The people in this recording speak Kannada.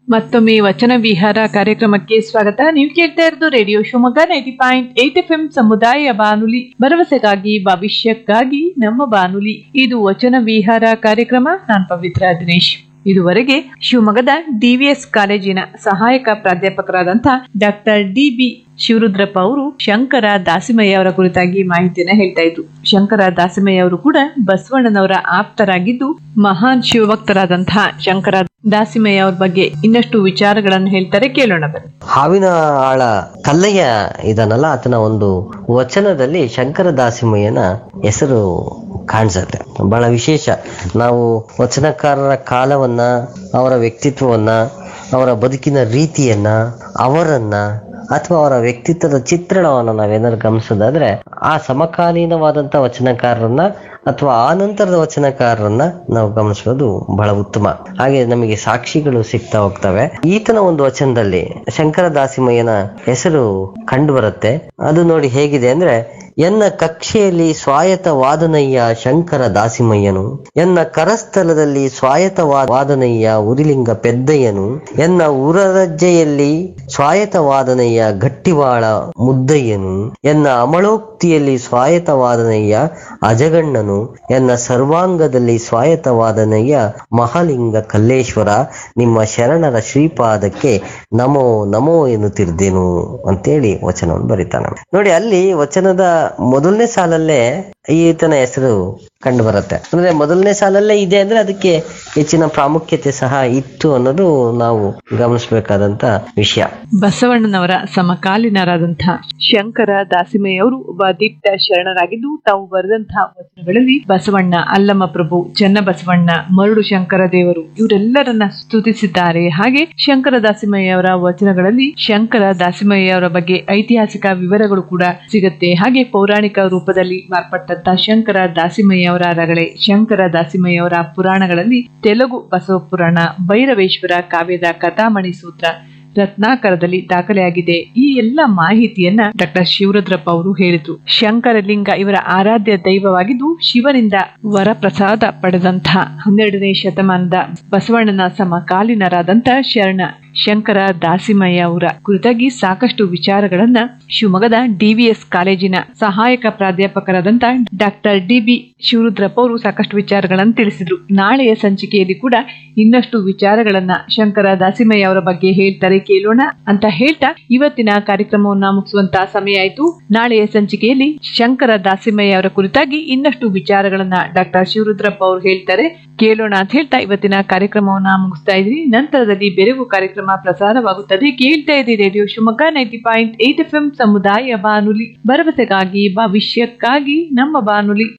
ಮತ್ತೊಮ್ಮೆ ವಚನ ವಿಹಾರ ಕಾರ್ಯಕ್ರಮಕ್ಕೆ ಸ್ವಾಗತ ನೀವು ಕೇಳ್ತಾ ಇರೋದು radio Shivamogga ninety point eight F M ಸಮುದಾಯ ಬಾನುಲಿ ಭರವಸೆಗಾಗಿ ಭವಿಷ್ಯಕ್ಕಾಗಿ ನಮ್ಮ ಬಾನುಲಿ ಇದು ವಚನ ವಿಹಾರ ಕಾರ್ಯಕ್ರಮ ನಾನ್ ಪವಿತ್ರ ದಿನೇಶ್ ಇದುವರೆಗೆ ಶಿವಮೊಗ್ಗದ ಡಿವಿಎಸ್ ಕಾಲೇಜಿನ ಸಹಾಯಕ ಪ್ರಾಧ್ಯಾಪಕರಾದಂತಹ ಡಾಕ್ಟರ್ ಡಿ ಬಿ ಶಿವರುದ್ರಪ್ಪ ಅವರು ಶಂಕರ ದಾಸಿಮಯ್ಯ ಅವರ ಕುರಿತಾಗಿ ಮಾಹಿತಿಯನ್ನ ಹೇಳ್ತಾ ಇದ್ರು ಶಂಕರ ದಾಸಿಮಯ್ಯ ಅವರು ಕೂಡ ಬಸವಣ್ಣನವರ ಆಪ್ತರಾಗಿದ್ದು ಮಹಾನ್ ಶಿವಭಕ್ತರಾದಂತಹ ಶಂಕರ ದಾಸಿಮಯ್ಯ ಅವ್ರ ಬಗ್ಗೆ ಇನ್ನಷ್ಟು ವಿಚಾರಗಳನ್ನು ಹೇಳ್ತಾರೆ ಕೇಳೋಣ ಬನ್ನಿ ಹಾವಿನ ಆಳ ಕಲ್ಲಯ್ಯ ಇದನ್ನಲ್ಲ ಆತನ ಒಂದು ವಚನದಲ್ಲಿ ಶಂಕರ ದಾಸಿಮಯ್ಯನ ಹೆಸರು ಕಾಣಿಸುತ್ತೆ ಬಹಳ ವಿಶೇಷ ನಾವು ವಚನಕಾರರ ಕಾಲವನ್ನ ಅವರ ವ್ಯಕ್ತಿತ್ವವನ್ನ ಅವರ ಬದುಕಿನ ರೀತಿಯನ್ನ ಅವರನ್ನ ಅಥವಾ ಅವರ ವ್ಯಕ್ತಿತ್ವದ ಚಿತ್ರಣವನ್ನು ನಾವೇನಾದ್ರು ಗಮನಿಸೋದಾದ್ರೆ ಆ ಸಮಕಾಲೀನವಾದಂತ ವಚನಕಾರರನ್ನ ಅಥವಾ ಆ ನಂತರದ ವಚನಕಾರರನ್ನ ನಾವು ಗಮನಿಸೋದು ಬಹಳ ಉತ್ತಮ ಹಾಗೆ ನಮಗೆ ಸಾಕ್ಷಿಗಳು ಸಿಗ್ತಾ ಹೋಗ್ತವೆ ಈತನ ಒಂದು ವಚನದಲ್ಲಿ ಶಂಕರ ದಾಸಿಮಯ್ಯನ ಹೆಸರು ಕಂಡು ಬರುತ್ತೆ ಅದು ನೋಡಿ ಹೇಗಿದೆ ಅಂದ್ರೆ ಎನ್ನ ಕಕ್ಷೆಯಲ್ಲಿ ಸ್ವಾಯತವಾದನಯ್ಯ ಶಂಕರ ದಾಸಿಮಯ್ಯನು ಎನ್ನ ಕರಸ್ಥಲದಲ್ಲಿ ಸ್ವಾಯತವಾದನಯ್ಯ ಉರಿಲಿಂಗ ಪೆದ್ದಯ್ಯನು ಎನ್ನ ಉರರಜ್ಜೆಯಲ್ಲಿ ಸ್ವಾಯತವಾದನಯ್ಯ ಗಟ್ಟಿವಾಳ ಮುದ್ದಯ್ಯನು ಎನ್ನ ಅಮಳೋಕ್ತಿಯಲ್ಲಿ ಸ್ವಾಯತವಾದನಯ್ಯ ಅಜಗಣ್ಣನು ಎನ್ನ ಸರ್ವಾಂಗದಲ್ಲಿ ಸ್ವಾಯತವಾದನಯ್ಯ ಮಹಾಲಿಂಗ ಕಲ್ಲೇಶ್ವರ ನಿಮ್ಮ ಶರಣರ ಶ್ರೀಪಾದಕ್ಕೆ ನಮೋ ನಮೋ ಎನ್ನುತ್ತಿರ್ದೇನು ಅಂತೇಳಿ ವಚನವನ್ನು ಬರೀತಾನೆ ನೋಡಿ ಅಲ್ಲಿ ವಚನದ ಮೊದಲನೇ ಸಾಲಲ್ಲೇ ಈತನ ಹೆಸರು ಕಂಡು ಬರುತ್ತೆ ಅಂದ್ರೆ ಮೊದಲನೇ ಸಾಲಲ್ಲೇ ಇದೆ ಅಂದ್ರೆ ಅದಕ್ಕೆ ಹೆಚ್ಚಿನ ಪ್ರಾಮುಖ್ಯತೆ ಸಹ ಇತ್ತು ಅನ್ನೋದು ನಾವು ಗಮನಿಸಬೇಕಾದಂತ ವಿಷಯ ಬಸವಣ್ಣನವರ ಸಮಕಾಲೀನರಾದಂತಹ ಶಂಕರ ದಾಸಿಮಯ್ಯ ಅವರು ಒಬ್ಬ ದಿಟ್ಟ ಶರಣರಾಗಿದ್ದು ತಾವು ಬರೆದಂತಹ ವಚನಗಳಲ್ಲಿ ಬಸವಣ್ಣ ಅಲ್ಲಮ ಪ್ರಭು ಚನ್ನಬಸವಣ್ಣ ಮರುಡು ಶಂಕರ ದೇವರು ಇವರೆಲ್ಲರನ್ನ ಸ್ತುತಿಸಿದ್ದಾರೆ ಹಾಗೆ ಶಂಕರ ದಾಸಿಮಯ್ಯ ಅವರ ವಚನಗಳಲ್ಲಿ ಶಂಕರ ದಾಸಿಮಯ್ಯ ಅವರ ಬಗ್ಗೆ ಐತಿಹಾಸಿಕ ವಿವರಗಳು ಕೂಡ ಸಿಗುತ್ತೆ ಹಾಗೆ ಪೌರಾಣಿಕ ರೂಪದಲ್ಲಿ ಮಾರ್ಪಟ್ಟಂತ ಶಂಕರ ದಾಸಿಮಯ್ಯ ಅವರ ರಗಳೆ ಶಂಕರ ದಾಸಿಮಯ್ಯ ಅವರ ಪುರಾಣಗಳಲ್ಲಿ ತೆಲುಗು ಬಸವ ಪುರಾಣ ಭೈರವೇಶ್ವರ ಕಾವ್ಯದ ಕಥಾಮಣಿ ಸೂತ್ರ ರತ್ನಾಕರದಲ್ಲಿ ದಾಖಲೆಯಾಗಿದೆ ಈ ಎಲ್ಲ ಮಾಹಿತಿಯನ್ನ ಡಾಕ್ಟರ್ ಶಿವರುದ್ರಪ್ಪ ಅವರು ಹೇಳಿದ್ರು ಶಂಕರಲಿಂಗ ಇವರ ಆರಾಧ್ಯ ದೈವವಾಗಿದ್ದು ಶಿವನಿಂದ ವರಪ್ರಸಾದ ಪಡೆದಂತಹ ಹನ್ನೆರಡನೇ ಶತಮಾನದ ಬಸವಣ್ಣನ ಸಮಕಾಲೀನರಾದಂತ ಶರಣ ಶಂಕರ ದಾಸಿಮಯ್ಯ ಅವರ ಕುರಿತಾಗಿ ಸಾಕಷ್ಟು ವಿಚಾರಗಳನ್ನ ಶಿವಮೊಗ್ಗದ ಡಿವಿಎಸ್ ಕಾಲೇಜಿನ ಸಹಾಯಕ ಪ್ರಾಧ್ಯಾಪಕರಾದಂತ ಡಾಕ್ಟರ್ ಡಿ ಬಿ ಶಿವರುದ್ರಪ್ಪ ಅವರು ಸಾಕಷ್ಟು ವಿಚಾರಗಳನ್ನು ತಿಳಿಸಿದ್ರು ನಾಳೆಯ ಸಂಚಿಕೆಯಲ್ಲಿ ಕೂಡ ಇನ್ನಷ್ಟು ವಿಚಾರಗಳನ್ನ ಶಂಕರ ದಾಸಿಮಯ್ಯ ಅವರ ಬಗ್ಗೆ ಹೇಳ್ತಾರೆ ಕೇಳೋಣ ಅಂತ ಹೇಳ್ತಾ ಇವತ್ತಿನ ಕಾರ್ಯಕ್ರಮವನ್ನ ಮುಗಿಸುವಂತ ಸಮಯ ಆಯ್ತು ನಾಳೆಯ ಸಂಚಿಕೆಯಲ್ಲಿ ಶಂಕರ ದಾಸಿಮಯ್ಯ ಅವರ ಕುರಿತಾಗಿ ಇನ್ನಷ್ಟು ವಿಚಾರಗಳನ್ನ ಡಾಕ್ಟರ್ ಶಿವರುದ್ರಪ್ಪ ಅವರು ಹೇಳ್ತಾರೆ ಕೇಳೋಣ ಅಂತ ಹೇಳ್ತಾ ಇವತ್ತಿನ ಕಾರ್ಯಕ್ರಮವನ್ನ ಮುಗಿಸ್ತಾ ಇದ್ರಿ ನಂತರದಲ್ಲಿ ಬೆರಗು ಕಾರ್ಯಕ್ರಮ ಪ್ರಸಾರವಾಗುತ್ತದೆ ಕೇಳ್ತಾ ಇರಿ radio Shivamogga ninety point eight F M ಸಮುದಾಯ ಬಾನುಲಿ ಭರವಸೆಗಾಗಿ ಭವಿಷ್ಯಕ್ಕಾಗಿ ನಮ್ಮ ಬಾನುಲಿ